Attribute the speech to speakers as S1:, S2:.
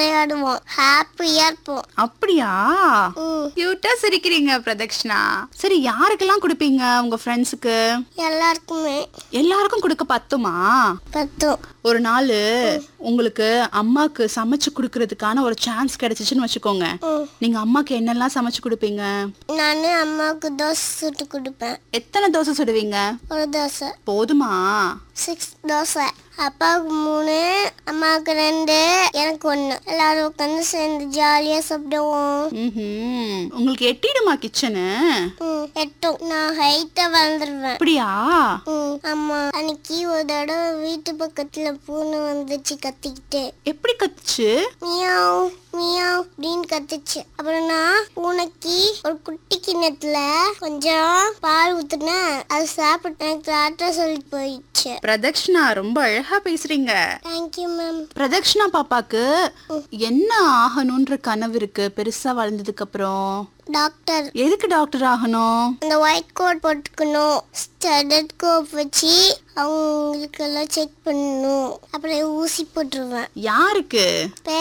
S1: விளையாடுவோம் ஹாப்பியா இருப்போம்
S2: அப்படியா
S1: ம்
S2: கியூட்டா சிரிக்கிறீங்க பிரதக்ஷனா சரி யாருக்கெல்லாம் கொடுப்பீங்க உங்க ஃப்ரெண்ட்ஸுக்கு
S1: எல்லாருக்குமே
S2: எல்லாருக்கும் கொடுக்க பத்துமா
S1: பத்தும்
S2: ஒரு நாள் உங்களுக்கு அம்மாக்கு சமைச்சு கொடுக்கறதுக்கான ஒரு சான்ஸ் கிடைச்சிச்சுன்னு வச்சுக்கோங்க
S1: ம்
S2: நீங்க அம்மாக்கு என்னெல்லாம் சமைச்சு கொடுப்பீங்க
S1: நான் அம்மாவுக்கு தோசை சுட்டு கொடுப்பேன்
S2: எத்தனை தோசை சுடுவீங்க
S1: ஒரு தோசை
S2: போதுமா
S1: சிக்ஸ் தோசை அப்பாவுக்கு மூணு அம்மாவுக்கு ரெண்டு எனக்கு ஒன்று எல்லாரும் உட்காந்து சேர்ந்து ஜாலியாக சாப்பிடுவோம்
S2: ம்ஹும். உங்களுக்கு எட்டிடுமா கிச்சனு
S1: ம் எட்டும் நான் ஹைட்டாக வளர்ந்துருவேன்
S2: அப்படியா
S1: ம் ஆமா அன்னைக்கு ஒரு தடவை வீட்டு பக்கத்துல பூனை வந்துச்சு கத்திக்கிட்டு
S2: எப்படி கத்துச்சு
S1: மியாவ் மியாவ் அப்படின்னு கத்துச்சு அப்புறம் நான் பூனைக்கு ஒரு குட்டி கிண்ணத்துல கொஞ்சம் பால் ஊத்துனேன் அது சாப்பிட்டு எனக்கு டாட்டா சொல்லிட்டு போயிடுச்சு
S2: பிரதக்ஷனா ரொம்ப அழகா பேசுறீங்க
S1: தேங்க்யூ மேம்
S2: பிரதக்ஷனா பாப்பாக்கு என்ன ஆகணும்ன்ற கனவு இருக்கு பெருசா வளர்ந்ததுக்கு அப்புறம்
S1: டாக்டர்
S2: எதுக்கு டாக்டர் ஆகணும்
S1: அந்த ஒயிட் கோட் போட்டுக்கணும் ஸ்டெடட்கோப் வச்சு அவங்களுக்கெல்லாம் செக் பண்ணணும் அப்புறம் ஊசி போட்டுருவேன்
S2: யாருக்கு